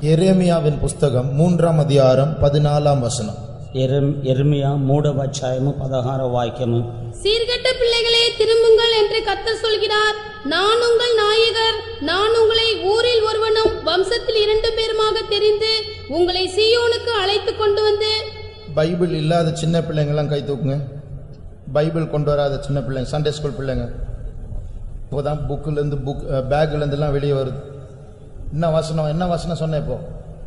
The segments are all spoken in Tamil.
எரேமியாவின் புஸ்தகம் மூன்றாம் அதிகாரம் பதினாலாம் வசனம் ఎర్మ్- ఎర్మియా మూడవ అధ్యాయము పదహార వాక్యము சீர்கெட்ட பிள்ளைகளே திரும்புங்கள் என்று கர்த்தர் சொல்கிறார் நான் உங்கள் நாயகர் நான் உங்களை ஊரில் ஒருவனும் வம்சத்தில் இரண்டு பேருமாக தெரிந்து உங்களை சீயோனுக்கு அழைத்து கொண்டு வந்து பைபிள் இல்லாத சின்ன பிள்ளைங்கெல்லாம் கை தூக்குங்க பைபிள் கொண்டு வராத சின்ன பிள்ளைங்க சண்டே ஸ்கூல் பிள்ளைங்க இப்போதான் புக்கிலேருந்து புக் பேக்லேருந்துலாம் வெளியே வருது என்ன வசனம் என்ன வசனம் சொன்னேன் இப்போ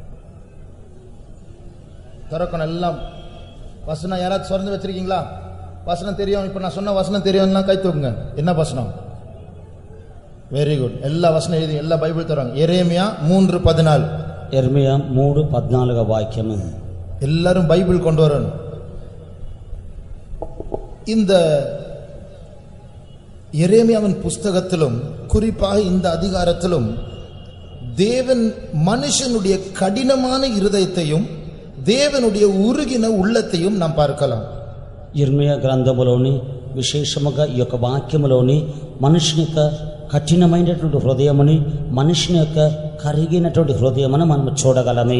திறக்கணும் எல்லாம் வசனம் யாராவது திறந்து வச்சிருக்கீங்களா வசனம் தெரியும் இப்போ நான் சொன்ன வசனம் தெரியும்லாம் கை தூக்குங்க என்ன வசனம் வெரி குட் எல்லா வசனம் எழுதி எல்லா பைபிள் தராங்க எரேமியா மூன்று பதினாலு ఎర్మియా మూడు పద్నాలుగో వాక్యము எல்லாரும் பைபிள் கொண்டு வரணும் இந்த எரேமியாவின் புஸ்தகத்திலும் குறிப்பாக இந்த அதிகாரத்திலும் தேவன் மனுஷனுடைய கடினமான இருதயத்தையும் தேவனுடைய உருகின உள்ளத்தையும் நாம் பார்க்கலாம் ఇర్మియా గ్రంథములోని విశేషముగా ఈ యొక్క వాక్యములోని మనుషుని యొక్క కఠినమైనటువంటి హృదయముని మనుషుని యొక్క కరిగినటువంటి హృదయమును మనం చూడగలమే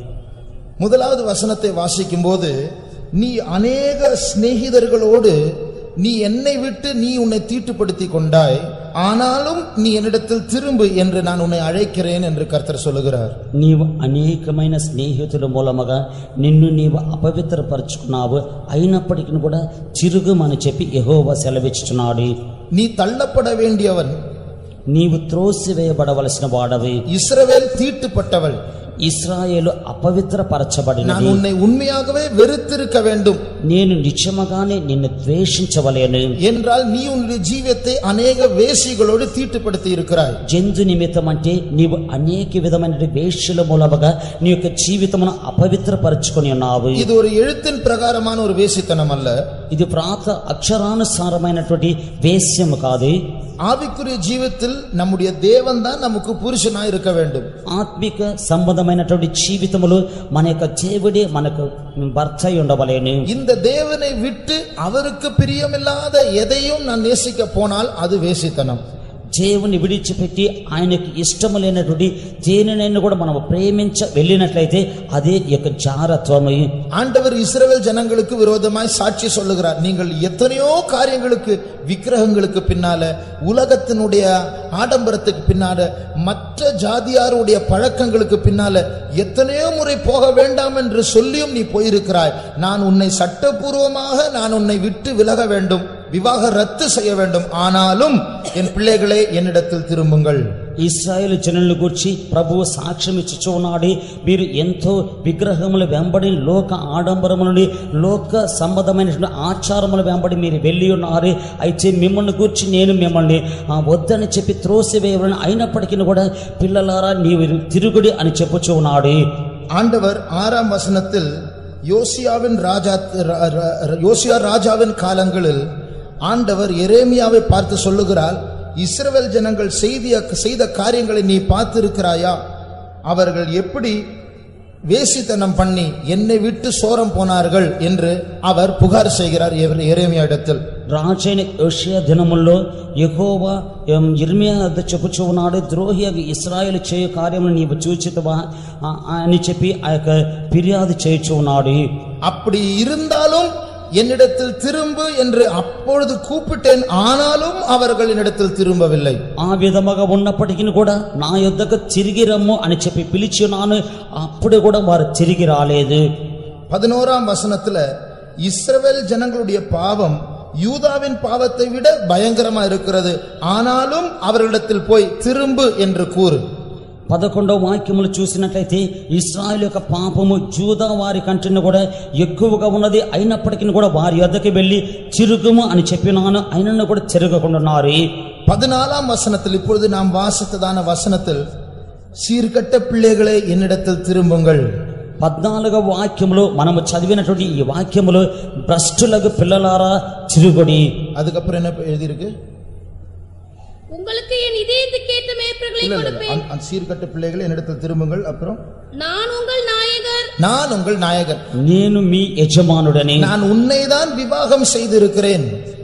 முதலாவது வசனத்தை வாசிக்கும்போது நீ அநேக சிநேகிதர்களோடு நீ என்னை விட்டு நீ உன்னை தீட்டுப்படுத்தி கொண்டாய் ஆனாலும் நீ என்னிடத்தில் திரும்பு என்று நான் உன்னை அழைக்கிறேன் என்று கர்த்தர் சொல்லுகிறார் నీవు అనేకమైన స్నేహితుల మూలముగా నిన్ను నీవు అపవిత్రపరుచుకున్నావు అయినప్పటికీ కూడా చిరుగుమని చెప్పి యెహోవా సెలవిచ్చుచున్నాడు நீ தள்ளப்பட வேண்டியவன் నీవు త్రోసివేయబడవలసిన వాడవి இஸ்ரவேல் தீட்டுப்பட்டவள் ఇస్రాయేలు நான் అపవిత్రపరచబడినది உன்னை உண்மையாகவே வெறுத்திருக்க வேண்டும் నేను నిజముగానే నిన్ను ద్వేషించవలేను என்றால் நீ உன்னுடைய ஜீவியத்தை அநேக வேசிகளோடு தீட்டுப்படுத்தி இருக்கிறாய் జంతు నిమిత్తం అంటే నీవు అనేక విధమైన వేష్యుల మూలముగా నీ యొక్క జీవితమును అపవిత్రపరచుకొని ఉన్నావు இது ஒரு எழுத்தின் பிரகாரமான ஒரு வேசித்தனம் அல்ல ఇది ప్రాత అక్షరానుసారమైనటువంటి వేశ్యము కాదు ஆவிக்குரிய ஜீவத்தில் நம்முடைய தேவன் தான் நமக்கு புருஷனாய் இருக்க வேண்டும் ఆత్మిక సంబంధమైనటువంటి జీవితములు మన యొక్క దేవుడే మనకు భర్త అయి ఉండవలేను இந்த தேவனை விட்டு அவருக்கு பிரியமில்லாத எதையும் நான் நேசிக்க போனால் அது வேசித்தனம் దేవుని విడిచిపెట్టి ఆయనకి ఇష్టము లేనటువంటి దేనినైనా కూడా మనం ప్రేమించ వెళ్ళినట్లయితే అదే ఈ యొక్క జారత్వము ஆண்டவர் இஸ்ரவேல் ஜனங்களுக்கு விரோதமாய் சாட்சி சொல்லுகிறார் நீங்கள் எத்தனையோ காரியங்களுக்கு விக்கிரகங்களுக்கு பின்னால உலகத்தினுடைய ஆடம்பரத்துக்கு பின்னால மற்ற ஜாதியாருடைய பழக்கங்களுக்கு பின்னால எத்தனையோ முறை போக வேண்டாம் என்று சொல்லியும் நீ போயிருக்கிறாய் நான் உன்னை சட்டபூர்வமாக நான் உன்னை விட்டு விலக வேண்டும் விவாக ரத்து செய்ய வேண்டும் ஆனாலும் என் பிள்ளைகளே என்னிடத்தில் திரும்புங்கள் ఇస్రాయేల్ జనులను గురించి ప్రభువు సాక్ష్యం ఇచ్చుచూ ఉన్నాడు మీరు ఎంతో విగ్రహముల వెంబడి లోక ఆడంబరము నుండి లోక సంబంధమైనటువంటి ఆచారముల వెంబడి మీరు వెళ్ళి ఉన్నారు అయితే మిమ్మల్ని గురించి నేను మిమ్మల్ని ఆ, వద్దని చెప్పి త్రోసివేయవలని అయినప్పటికీ కూడా పిల్లలారా నీవు తిరుగుడి అని చెప్పుచూ ఉన్నాడు ஆண்டவர் ஆறாம் வசனத்தில் யோசியாவின் ராஜா ர- ர- ர- யோசியா ராஜாவின் காலங்களில் ஆண்டவர் எரேமியாவை பார்த்து சொல்லுகிறார் இஸ்ரவேல் ஜனங்கள் செய்திய செய்த காரியங்களை நீ பார்த்திருக்கிறாயா அவர்கள் எப்படி வேசித்தனம் பண்ணி என்னை விட்டு சோரம் போனார்கள் என்று அவர் புகார் செய்கிறார் எர- எரேமியா இடத்தில் రాజైన యోషియా దినముల్లో యెహోవా ఎం ఇర్మియా వద్ద చెప్పుచూ ఉన్నాడు ద్రోహి ఇస్రాయేల్ చేయు కార్యములు నీవు చూచితవా ఆ- అని చెప్పి ఆ యొక్క ఫిర్యాదు చేయుచూ ఉన్నాడు அப்படி இருந்தாலும் என்னிடத்தில் திரும்பு என்று அப்பொழுது கூப்பிட்டேன் ஆனாலும் அவர்கள் என்னிடத்தில் திரும்பவில்லை ఆ విధముగా ఉన్నప్పటికీ కూడా నా యొద్దకు తిరిగి రమ్ము అని చెప్పి పిలిచి ఉన్నాను అప్పుడు కూడా వారు తిరిగి రాలేదు பதினோராம் வசனத்துல இஸ்ரவேல் ஜனங்களுடைய பாவம் யூதாவின் பாவத்தை விட பயங்கரமா இருக்கிறது ஆனாலும் அவர்களிடத்தில் போய் திரும்பு என்று கூறு పదకొండవ వాక్యములు చూసినట్లయితే ఇస్రాయల్ యొక్క పాపము జూదా వారి కంటే కూడా ఎక్కువగా ఉన్నది అయినప్పటికీ కూడా వారి యొద్దకు వెళ్ళి చిరుగుము అని చెప్పినాను అయినను కూడా తిరగకుండా ఉన్నారు பதினாலாம் வசனத்தில் இப்பொழுது நாம் வாசித்ததான வசனத்தில் சீர்கட்ட பிள்ளைகளே என்னிடத்தில் திரும்புங்கள் పద్నాలుగవ వాక్యములు మనము చదివినటువంటి ఈ వాక్యములు భ్రష్టులకు పిల్లలారా చిరుగుడి அதுக்கப்புறம் என்ன எழுதியிருக்கு உங்களுக்கு என் இதயத்துக்கு ஏற்ற மேய்ப்பர்களை இல்ல இல்ல, இல்ல கொடுப்பேன் அந்த- அந்த சீர்கட்ட பிள்ளைகளே என்னிடத்தில் திரும்புங்கள் அப்புறம் நான் உங்கள் நாயகர் நான் உங்கள் நாயகன் నేను మీ యజమానుడని நான் உன்னை தான் விவாகம் செய்திருக்கிறேன்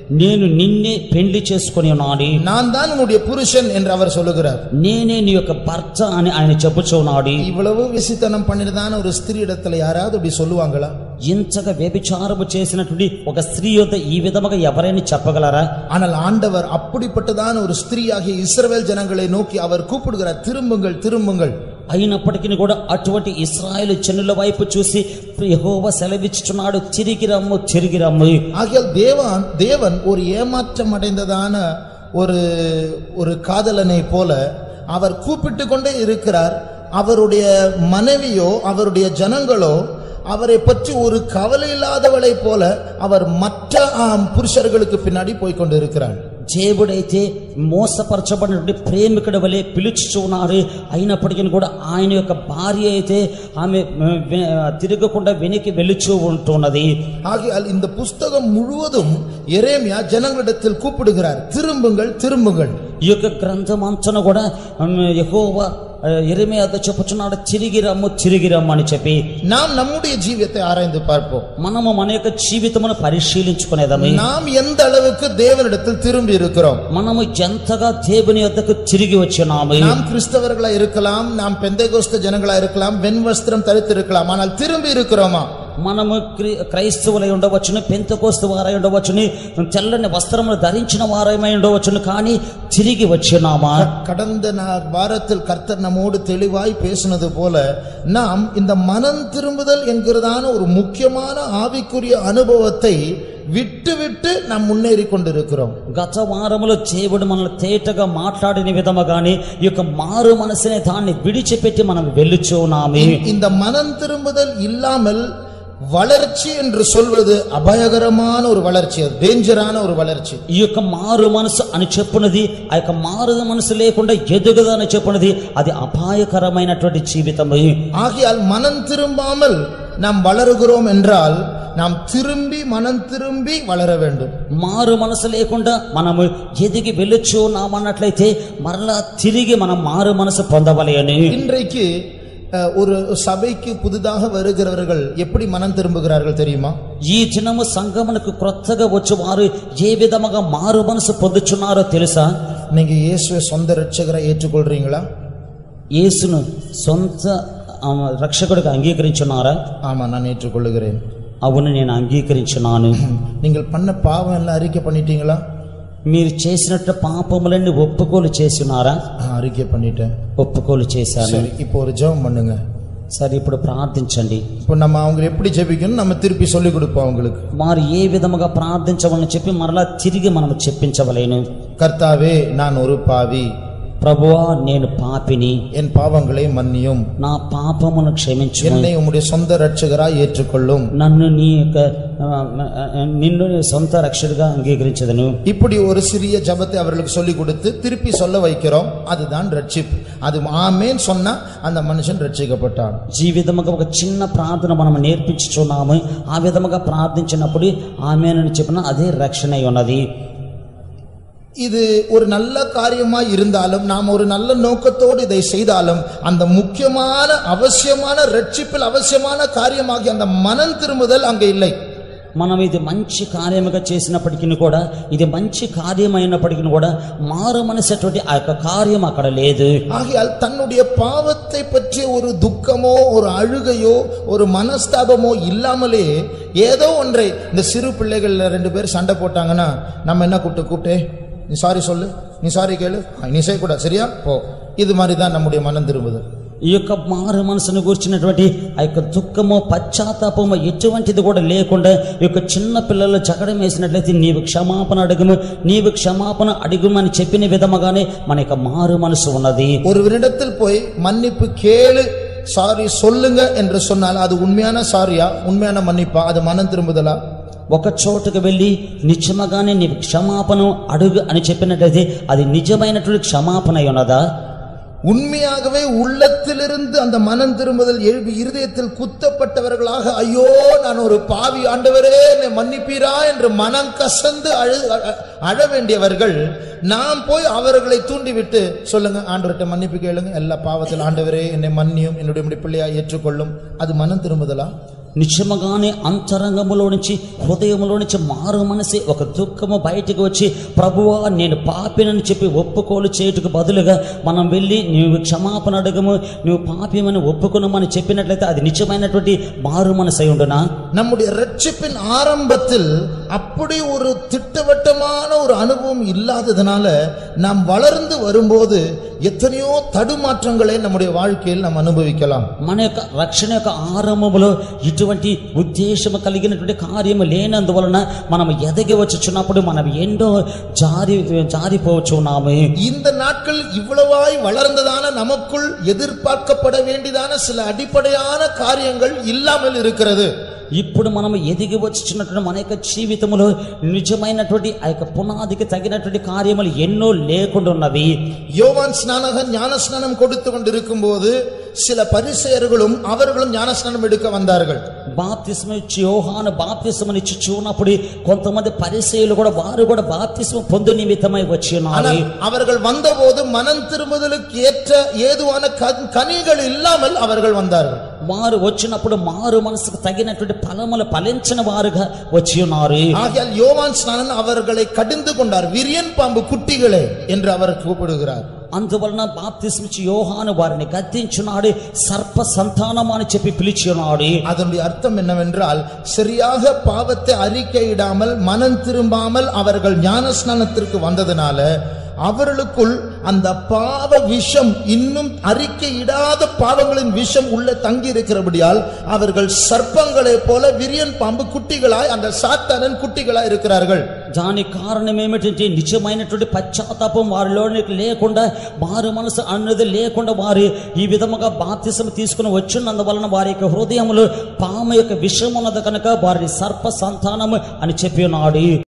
నేను నిన్నే పెళ్లి చేసుకొని ఉన్నాడు நான் தான் உன்னுடைய புருஷன் என்று அவர் சொல்லுகிறார் నేనే నీ యొక్క భర్త అని ఆయన చెప్పుచున్నాడు இவ்வளவு விசித்தனம் பண்ணிருந்தான ஒரு ஸ்திரீ இடத்துல யாராவது இப்படி சொல்லுவாங்களா ఇంతగా వ్యభిచారము చేసినటువంటి ఒక స్త్రీ యొద్ద ఈ విధముగా ఎవరైనా చెప్పగలరా ஆனால் ஆண்டவர் அப்படிப்பட்டதான ஒரு ஸ்திரீயாகிய இஸ்ரவேல் ஜனங்களை நோக்கி அவர் கூப்பிடுகிறார் திரும்புங்கள் திரும்புங்கள் అయినప్పటికీ కూడా అటువంటి ఇస్రాయేల్ చెన్నుల వైపు చూసి యెహోవా సెలవిచ్చుచున్నాడు తిరిగి రమ్ము తిరిగి రమ్ము ஆகையால் தேவன் தேவன் ஒரு ஏமாற்றம் அடைந்ததான ஒரு ஒரு காதலனை போல அவர் கூப்பிட்டு கொண்டே இருக்கிறார் அவருடைய மனைவியோ அவருடைய ஜனங்களோ அவரை பற்றி ஒரு கவலை இல்லாதவளை போல அவர் மற்ற ஆம், புருஷர்களுக்கு பின்னாடி போய் கொண்டு இருக்கிறார் దేవుడైతే మోసపరచబడినటువంటి ప్రేమికుడి వలె పిలుచుచున్నారు అయినప్పటికీ కూడా ఆయన యొక్క భార్య అయితే ఆమె మ, వె- తిరగకుండా వెనక్కి వెలుచూ ఉంటున్నది ஆகையால் இந்த புஸ்தகம் முழுவதும் எரேமியா ஜனங்களிடத்தில் கூப்பிடுகிறார் திரும்புங்கள் திரும்புங்கள் ఈ యొక్క గ్రంథం అంచన కూడా ఎక్కువ ఎరిమే అత చెప్పుచున్నాడు చిరిగి రమ్ము చిరిగి రమ్ము అని చెప్పి நாம் நம்முடைய ஜீவியத்தை ஆராய்ந்து பார்ப்போம் మనము మన యొక్క జీవితమును పరిశీలించుకునేదము நாம் எந்த அளவுக்கு தேவனிடத்தில் திரும்பி இருக்கிறோம் మనము ఎంతగా దేవుని యొద్దకు తిరిగి వచ్చినాము நாம் கிறிஸ்தவர்களா இருக்கலாம் நாம் பெந்தைகோஸ்த ஜனங்களா இருக்கலாம் வெண் வஸ்திரம் தரித்து இருக்கலாம் ஆனால் திரும்பி இருக்கிறோமா మనము క్రి- క్రైస్తవులై ఉండవచ్చును పెంతకోస్తు వారై ఉండవచ్చును తెల్లని వస్త్రములు ధరించిన వారమై ఉండవచ్చును కానీ తిరిగి వచ్చినామా கடந்த நா- வாரத்தில் கர்த்தர் நம்மோடு தெளிவாய் பேசினது போல நாம் இந்த மனம் திரும்புதல் என்கிறதான ஒரு முக்கியமான ஆவிக்குரிய அனுபவத்தை விட்டு விட்டு நாம் முன்னேறி கொண்டிருக்கிறோம் గత వారములో దేవుడు మనల్ని తేటగా మాట్లాడిన విధముగానే ఈ యొక్క మారు మనసునే దాన్ని విడిచిపెట్టి మనం వెళ్ళుచున్నాము இந்த மனம் திரும்புதல் இல்லாமல் வளர்ச்சி என்று சொல்வது அபாயகரமான ஒரு வளர்ச்சி அது டேஞ்சரான ஒரு வளர்ச்சி ఈ యొక్క మారు మనసు అని చెప్పున్నది ఆ యొక్క మారు మనసు లేకుండా ఎదుగుద అని చెప్పున్నది అది అపాయకరమైనటువంటి జీవితము ஆகையால் மனம் திரும்பாமல் நாம் வளருகிறோம் என்றால் நாம் திரும்பி மனம் திரும்பி வளர வேண்டும் మారు మనసు లేకుండా మనము ఎదిగి వెళ్ళుచున్నామన్నట్లయితే మరలా తిరిగి మనం మారు మనసు పొందవలేని இன்றைக்கு அஹ், ஒரு சபைக்கு புதிதாக வருகிறவர்கள் எப்படி மனம் திரும்புகிறார்கள் தெரியுமா ఈ దినము సంగమునకు క్రొత్తగా వచ్చి వారు ఏ విధముగా మారు మనసు పొందుచున్నారో తెలుసా நீங்க இயேசுவை சொந்த ரட்சகரை ஏற்றுக்கொள்றீங்களா యేసును సొంత ఆ, రక్షకుడిగా అంగీకరించున్నారా ஆமா நான் ஏற்றுக்கொள்ளுகிறேன் అవును నేను అంగీకరించున్నాను நீங்கள் பண்ண பாவம் எல்லாம் அறிக்கை பண்ணிட்டீங்களா మీరు చేసినట్టు పాపములన్నీ ఒప్పుకోలు చేస్తున్నారా ஆ, அறிக்கை பண்ணிட்டேன் ఒప్పుకోలు చేశాను சரி இப்போ ஒரு ஜெபம் பண்ணுங்க సరే ఇప్పుడు ప్రార్థించండి இப்போ நம்ம அவங்க எப்படி ஜெபிக்கணும் நம்ம திருப்பி சொல்லி கொடுப்போம் அவங்களுக்கு వారు ఏ విధముగా ప్రార్థించవలని చెప్పి మరలా తిరిగి మనం చెప్పించవలేను கர்த்தாவே நான் ஒரு பாவி ప్రభువా నేను పాపిని என் பாவங்களை மன்னியும் నా పాపమును క్షమించు என்னை உம்முடைய சொந்த ரட்சகராய் ஏற்றுக்கொள்ளும் నన్ను నీ యొక్క ఆ, ఆ, నిన్ను నీ సొంత రక్షకుడిగా అంగీకరించదను இப்படி ஒரு சிறிய ஜெபத்தை அவர்களுக்கு சொல்லி கொடுத்து திருப்பி சொல்ல வைக்கிறோம் அதுதான் ரட்சிப்பு அது ஆமேன் சொன்னா அந்த மனுஷன் ரட்சிக்கப்பட்டான் ఈ విధముగా ఒక చిన్న ప్రార్థన మనం నేర్పించుచున్నాము ఆ విధముగా ప్రార్థించినప్పుడు ఆమెనని చెప్పిన అదే రక్షణ అయి ఉన్నది இது ஒரு நல்ல காரியமா இருந்தாலும் நாம் ஒரு நல்ல நோக்கத்தோடு இதை செய்தாலும் அந்த முக்கியமான அவசியமான ரட்சிப்பில் அவசியமான காரியமாகிய அந்த மனம் திரும்புதல் அங்கே இல்லை మనం ఇది మంచి కార్యముగా చేసినప్పటికీ కూడా ఇది మంచి కార్యమైనప్పటికీ కూడా మారు మనసేటువంటి ఆ యొక్క కార్యం అక్కడ లేదు ஆகையால் தன்னுடைய பாவத்தை பற்றிய ஒரு துக்கமோ ஒரு அழுகையோ ஒரு மனஸ்தாபமோ இல்லாமலே ஏதோ ஒன்றை இந்த சிறு பிள்ளைகள் ரெண்டு பேர் சண்டை போட்டாங்கன்னா நம்ம என்ன கூப்பிட்டு கூப்பிட்டே நீ சாரி சொல்லு நீ சாரி கேளு ஆ, நீ செய்யக்கூடாது சரியா போ இது மாதிரி தான் நம்முடைய மனம் திரும்புது ఈ యొక్క మారు మనసును కూర్చున్నటువంటి ఆ యొక్క దుఃఖము పశ్చాత్తాపము ఎటువంటిది కూడా లేకుండా ఈ యొక్క చిన్న పిల్లలు జగడం వేసినట్లయితే నీవు క్షమాపణ అడుగుము నీవు క్షమాపణ అడుగుమని చెప్పిన విధముగానే మన యొక్క మారు మనసు ఉన్నది ஒருவரிடத்தில் போய் மன்னிப்பு கேளு சாரி சொல்லுங்க என்று சொன்னால் அது உண்மையான சாரியா உண்மையான மன்னிப்பா அது மனம் திரும்புதலா ఒక చోటుకు వెళ్ళి నిజముగానే నీవు క్షమాపణ అడుగు అని చెప్పినట్లయితే అది నిజమైనటువంటి క్షమాపణ అయి ఉన్నదా உண்மையாகவே உள்ளத்திலிருந்து அந்த மனம் திரும்புதல் எழுப்பி இருதயத்தில் குத்தப்பட்டவர்களாக ஐயோ நான் ஒரு பாவி ஆண்டவரே என்னை மன்னிப்பீரா என்று மனம் கசந்து அழு அ- அழ வேண்டியவர்கள் நாம் போய் அவர்களை தூண்டிவிட்டு சொல்லுங்க ஆண்டவர்கிட்ட மன்னிப்பு கேளுங்க எல்லா பாவத்தில் ஆண்டவரே என்னை மன்னியும் என்னுடைய பிள்ளையா ஏற்றுக்கொள்ளும் அது மனம் திரும்புதலா నిజముగానే అంతరంగములో నుంచి హృదయములో నుంచి మారు మనసి ఒక దుఃఖము బయటికి వచ్చి ప్రభువా నేను పాపినని చెప్పి ఒప్పుకోలు చేయుటకు బదులుగా మనం వెళ్ళి నువ్వు క్షమాపణ అడగము నువ్వు పాపిమని ఒప్పుకున్నామని చెప్పినట్లయితే అది నిజమైనటువంటి మారు మనసై ఉండునా நம்முடைய ரட்சிப்பின் ஆரம்பத்தில் அப்படி ஒரு திட்டவட்டமான ஒரு அனுபவம் இல்லாததுனால நாம் வளர்ந்து வரும்போது எத்தனையோ தடுமாற்றங்களை நம்முடைய வாழ்க்கையில் நாம் அனுபவிக்கலாம் మన యొక్క రక్షణ యొక్క ఆరంభంలో ఇటువంటి ఉద్దేశము కలిగినటువంటి కార్యము లేనందువలన మనం ఎదగి వచ్చుచున్నప్పుడు మనం ఎన్నో జారి జారిపోచున్నాము இந்த நாட்கள் இவ்வளவாய் வளர்ந்ததான நமக்குள் எதிர்பார்க்கப்பட வேண்டியதான சில அடிப்படையான காரியங்கள் இல்லாமல் இருக்கிறது ఇప్పుడు మనం ఎదిగి వచ్చుచున్నటువంటి మన యొక్క జీవితంలో నిజమైనటువంటి ఆ యొక్క పునాదికి తగినటువంటి కార్యములు ఎన్నో లేకుండా ఉన్నవి யோவான் ஸ்நானகன் ஞானஸ்நானம் கொடுத்து கொண்டிருக்கும் போது சில பரிசெயர்களும் அவர்களும் ஞானஸ்நானம் எடுக்க வந்தார்கள் బాప్తిస్మ ఇచ్చి యోహాను బాప్తిస్మం ఇచ్చి చూనప్పుడు కొంతమంది పరిచయులు కూడా వారు కూడా బాప్తిస్మం పొందు నిమిత్తమై వచ్చి ఉన్నారు ஆனால் அவர்கள் வந்தபோது மனம் திரும்புதலுக்கு ஏற்ற ஏதுவான க- கனிகள் இல்லாமல் அவர்கள் வந்தார்கள் వారు వచ్చినప్పుడు మారు మనసుకు తగినటువంటి ఫలములు ఫలించిన వారుగా వచ్చి ఉన్నారు ஆகையால் யோவான் ஸ்நானன் அவர்களை கடிந்து கொண்டார் விரியன் பாம்பு குட்டிகளே என்று அவர் கூப்பிடுகிறார் అందువలన బాప్తిస్మిచ్చి యోహాను వారిని గద్దించున్నాడు సర్ప సంతానం అని చెప్పి పిలిచి ఉన్నాడు அதனுடைய அர்த்தம் என்னவென்றால் சரியாக பாவத்தை அறிக்கையிடாமல் மனம் திரும்பாமல் அவர்கள் ஞானஸ்நானத்திற்கு வந்ததுனால அவர்களுக்குள் அந்த பாவ விஷம் இன்னும் அறிக்கையிடாத பாவங்களின் விஷம் உள்ள தங்கி இருக்கிறபடியால் அவர்கள் சர்ப்பங்களைப் போல விரியன் பாம்பு குட்டிகளாய் அந்த சாத்தானன் குட்டிகளாய் இருக்கிறார்கள் దానికి కారణం ఏమిటంటే నిజమైనటువంటి పశ్చాత్తాపం వారిలోనికి లేకుండా మారు మనసు అన్నది లేకుండా వారు ఈ విధముగా బాప్తిసం తీసుకుని వచ్చినందువలన వారి యొక్క హృదయములు పాము యొక్క విషం ఉన్నది కనుక వారిని సర్ప సంతానము అని చెప్పి ఉన్నాడు